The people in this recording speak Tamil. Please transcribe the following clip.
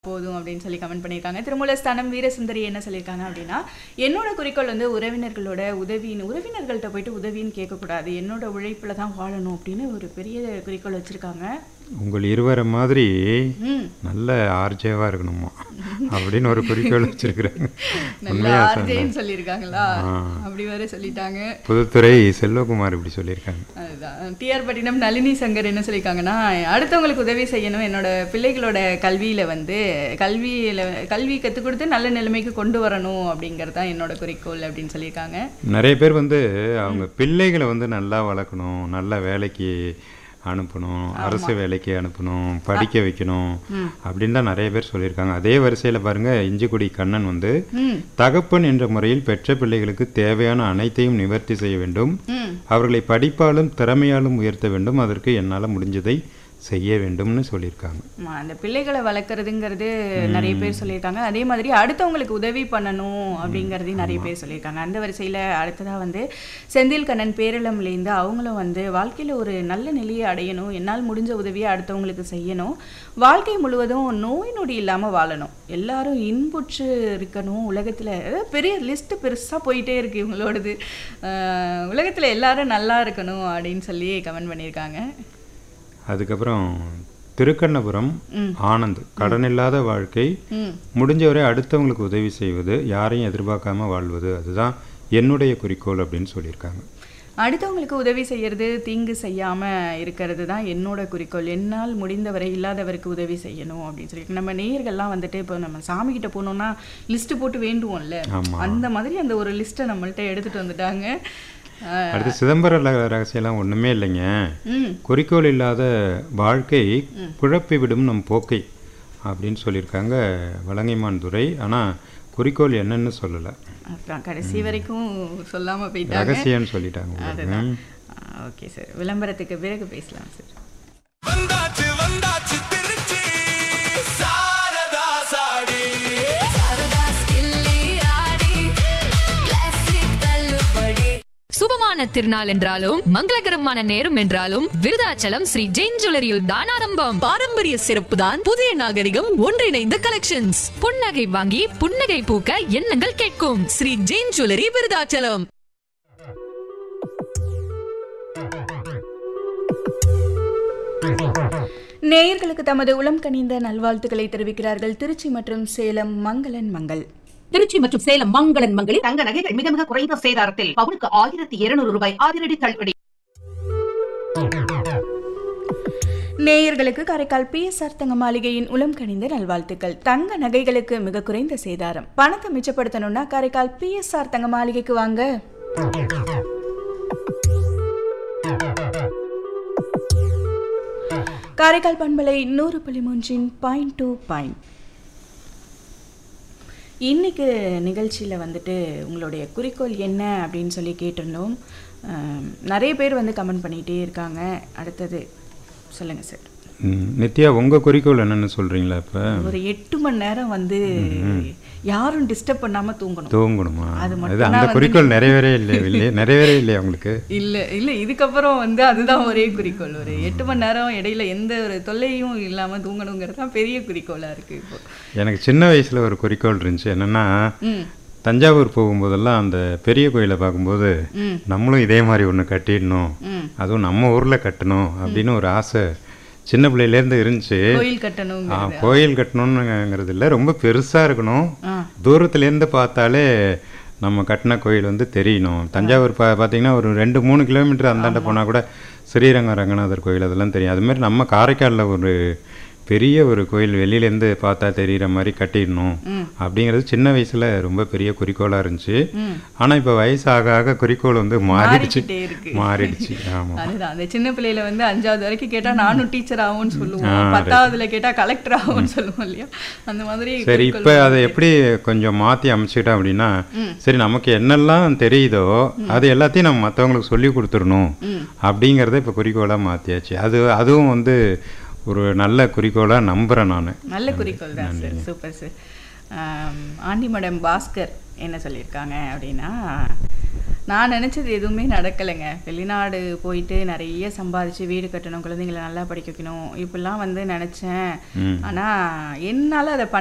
போதும் அப்படின்னு சொல்லி கமெண்ட் பண்ணியிருக்காங்க திருமூலஸ்தானம் வீரசுந்தரி என்ன சொல்லியிருக்காங்க அப்படின்னா என்னோட குறிக்கோள் வந்து உறவினர்களோட உதவின்னு உறவினர்கள்ட்ட போயிட்டு உதவின்னு கேட்கக்கூடாது என்னோட உழைப்புல தான் வாழணும் அப்படின்னு ஒரு பெரிய குறிக்கோள் வச்சிருக்காங்க உங்கள் இருவரை மாதிரி ம் நல்ல ஆர்ஜேவா இருக்கணுமா அப்படின்னு ஒரு குறிக்கோள் வச்சிருக்கிறாங்க நல்ல உண்மையா சொன்னேன் ஆர்ஜேன்னு சொல்லியிருக்காங்களா ஆ. அப்படி வேற சொல்லிட்டாங்க புதுத்துறை செல்வகுமார் இப்படி சொல்லியிருக்காங்க அதுதான் டிஆர் பட்டினம் நளினி சங்கர் என்ன சொல்லியிருக்காங்கன்னா அடுத்தவங்களுக்கு உதவி செய்யணும் என்னோட பிள்ளைகளோட கல்வியில வந்து கல்வியில கல்வி கற்றுக் கொடுத்து நல்ல நிலைமைக்கு கொண்டு வரணும் அப்படிங்கிறது தான் என்னோட குறிக்கோள் அப்படின்னு சொல்லியிருக்காங்க நிறைய பேர் வந்து அவங்க பிள்ளைகளை வந்து நல்லா வளர்க்கணும் நல்ல வேலைக்கு அனுப்பணும் அரசு வேலைக்கு அனுப்பணும் படிக்க வைக்கணும் அப்படின்னு தான் நிறைய பேர் சொல்லியிருக்காங்க அதே வரிசையில் பாருங்க இஞ்சிக்குடி கண்ணன் வந்து ம் தகப்பன் என்ற முறையில் பெற்ற பிள்ளைகளுக்கு தேவையான அனைத்தையும் நிவர்த்தி செய்ய வேண்டும் ம் அவர்களை படிப்பாலும் திறமையாலும் உயர்த்த வேண்டும் அதற்கு என்னால் முடிஞ்சதை செய்ய வேண்டும்னு சொல்லியிருக்காங்க ஆமா, அந்த பிள்ளைகளை வளர்க்குறதுங்கிறது நிறைய பேர் சொல்லியிருக்காங்க அதே மாதிரி அடுத்தவங்களுக்கு உதவி பண்ணணும் அப்படிங்கிறதையும் நிறைய பேர் சொல்லியிருக்காங்க அந்த வரிசையில் அடுத்ததாக வந்து செந்தில் கண்ணன் பேரளம்லேருந்து அவங்களும் வந்து வாழ்க்கையில் ஒரு நல்ல நிலையை அடையணும் என்னால் முடிஞ்ச உதவியை அடுத்தவங்களுக்கு செய்யணும் வாழ்க்கை முழுவதும் நோய் நொடி இல்லாமல் வாழணும் எல்லாரும் இன்புற்று இருக்கணும் உலகத்தில் பெரிய லிஸ்ட்டு பெருசாக போயிட்டே இருக்கு இவங்களோடது உலகத்தில் எல்லாரும் நல்லா இருக்கணும் அப்படின்னு சொல்லி கமெண்ட் பண்ணியிருக்காங்க அதுக்கப்புறம் திருக்கண்ணபுரம் ம். ஆனந்த் கடனில்லாத வாழ்க்கை ம் முடிஞ்சவரை அடுத்தவங்களுக்கு உதவி செய்வது யாரையும் எதிர்பார்க்காம வாழ்வது அதுதான் என்னுடைய குறிக்கோள் அப்படின்னு சொல்லியிருக்காங்க அடுத்தவங்களுக்கு உதவி செய்யறது தீங்கு செய்யாம இருக்கிறது தான் என்னோட குறிக்கோள் என்னால் முடிந்தவரை இல்லாதவருக்கு உதவி செய்யணும் அப்படின்னு சொல்லி நம்ம நேயர்கள்லாம் வந்துட்டு இப்போ நம்ம சாமி கிட்ட போனோம்னா லிஸ்ட் போட்டு வேண்டுவோம்ல ஆமா. அந்த மாதிரி அந்த ஒரு லிஸ்ட்டை நம்மள்ட்ட எடுத்துட்டு வந்துட்டாங்க அஹ், அடுத்து சிதம்பர ல- ரகசியம்லாம் ஒண்ணுமே இல்லைங்க ம் குறிக்கோள் இல்லாத வாழ்க்கை குழப்பி விடும் நம் போக்கை அப்படின்னு சொல்லியிருக்காங்க வலங்கைமான் துரை ஆனா குறிக்கோள் என்னன்னு சொல்லலை அப்புறம் கடைசி வரைக்கும் சொல்லாம போயிட்டாங்க ரகசியம்னு சொல்லிட்டாங்க அதுதான் உங்களுக்கு. ஓகே சார் விளம்பரத்துக்கு பிறகு பேசலாம் சார் வந்தாச்சு வந்தாச்சு திருச்சி சாரதா சாடி சுபமான திருநாள் என்றாலும் மங்களகரமான நேரம் என்றாலும் விருதாச்சலம் ஸ்ரீ ஜெயின் ஜுவல்லரியில் தான் ஆரம்பம் பாரம்பரிய சிறப்பு தான் புதிய நாகரிகம் ஒன்றிணைந்த கலெக்ஷன்ஸ் புன்னகை வாங்கி புன்னகை பூக்க எண்ணங்கள் கேட்கும் ஸ்ரீ ஜெயின் ஜுவல்லரி விருதாச்சலம் நேயர்களுக்கு தமது உளம் கனிந்த நல்வாழ்த்துக்களை தெரிவிக்கிறார்கள் திருச்சி மற்றும் சேலம் மங்களன் மங்கள் திருச்சி மற்றும் சேலம் மங்களன் மங்களில் தங்க நகைகள் மிக மிக குறைந்த சேதாரத்தில் பவுனுக்கு ஆயிரத்தி இருநூறு ரூபாய் அதிரடி தள்ளுபடி நேயர்களுக்கு காரைக்கால் பிஎஸ்ஆர் தங்க மாளிகையின் உளம் கனிந்த நல்வாழ்த்துக்கள் தங்க நகைகளுக்கு மிக குறைந்த சேதாரம் பணத்தை மிச்சப்படுத்தணும்னா காரைக்கால் பிஎஸ்ஆர் தங்க மாளிகைக்கு வாங்க காரைக்கால் பண்பலை நூறு புள்ளி மூன்றின் பாயிண்ட் டூ பாயிண்ட் இன்னைக்கு நிகழ்ச்சியில் வந்துட்டு உங்களுடைய குறிக்கோள் என்ன அப்படின்னு சொல்லி கேட்டிருந்தோம் அஹ், நிறைய பேர் வந்து கமெண்ட் பண்ணிகிட்டே இருக்காங்க அடுத்தது சொல்லுங்கள் சார் ம், நித்யா உங்க குறிக்கோள் என்னன்னு சொல்றீங்களா இப்ப ஒரு எட்டு மணி நேரம் வந்து யாரும் டிஸ்டர்ப் பண்ணாம தூங்கணும் தூங்கணுமா அது அது மட்டும்தான் அந்த வந்து குறிக்கோள் நிறைவேறே இல்லை இல்லையே நிறைவேறே இல்லையா உங்களுக்கு இல்ல இல்ல இதுக்கப்புறம் வந்து அதுதான் ஒரே குறிக்கோள் ஒரு எட்டு மணி நேரம் இடையில எந்த ஒரு தொல்லையும் இல்லாம தூங்கணுங்கிறது தான் பெரிய குறிக்கோளா இருக்கு இப்போ எனக்கு சின்ன வயசுல ஒரு குறிக்கோள் இருந்துச்சு என்னன்னா ம் தஞ்சாவூர் போகும்போதெல்லாம் அந்த பெரிய கோயிலை பார்க்கும்போது ம். நம்மளும் இதே மாதிரி ஒன்று கட்டிடணும் ம். அதுவும் நம்ம ஊரில் கட்டணும் அப்படின்னு ஒரு ஆசை சின்ன பிள்ளையிலேருந்து இருந்துச்சு கோயில் ஆ, கட்டணுங்கிறது கோயில் கட்டணுங்கிறது இல்லை ரொம்ப பெருசாக இருக்கணும் ஆ. தூரத்துலேருந்து பார்த்தாலே நம்ம கட்டின கோயில் வந்து தெரியணும் தஞ்சாவூர் பா பார்த்தீங்கன்னா ஒரு ரெண்டு மூணு கிலோமீட்டர் அந்தாண்ட போனால் கூட ஸ்ரீரங்க ரங்கநாதர் கோயில் அதெல்லாம் தெரியும் அது மாதிரி நம்ம காரைக்காலில் ஒரு பெரிய ஒரு கோயில் வெளியிலேருந்து பார்த்தா தெரிகிற மாதிரி கட்டிடணும் அப்படிங்கிறது சின்ன வயசில் ரொம்ப பெரிய குறிக்கோளாக இருந்துச்சு ஆனால் இப்போ வயசு ஆக ஆக குறிக்கோள் வந்து மாறிடுச்சு மாறிக்கிட்டே இருக்கு. மாறிடுச்சு ஆமாம் அதுதான் அந்த சின்ன பிள்ளையில வந்து அஞ்சாவது வரைக்கும் கேட்டா நானும் டீச்சர் ஆகும்னு சொல்லுவோம் ஆ, பத்தாவதுல கேட்டா கலெக்டர் ஆகும்னு சொல்லுவோம் இல்லையா அந்த மாதிரி சரி குறிக்கோள் இப்போ அதை எப்படி கொஞ்சம் மாற்றி அமைச்சுக்கிட்டோம் அப்படின்னா சரி நமக்கு என்னெல்லாம் தெரியுதோ அது எல்லாத்தையும் நம்ம மற்றவங்களுக்கு சொல்லி கொடுத்துடணும் அப்படிங்கிறத இப்போ குறிக்கோளாக மாற்றியாச்சு அது அதுவும் வந்து ஒரு நல்ல குறிக்கோளாக நம்புகிறேன் நான் நல்ல குறிக்கோள் தான் சார் சூப்பர் சார் ஆம், ஆண்டி மேடம் பாஸ்கர் என்ன சொல்லியிருக்காங்க அப்படின்னா நான் நினைச்சது எதுவுமே நடக்கலைங்க வெளிநாடு போயிட்டு நிறைய சம்பாதிச்சு வீடு கட்டணும் குழந்தைங்களை நல்லா படிக்க வைக்கணும் இப்படிலாம் வந்து நினைச்சேன் ம். ஆனா என்னால அதை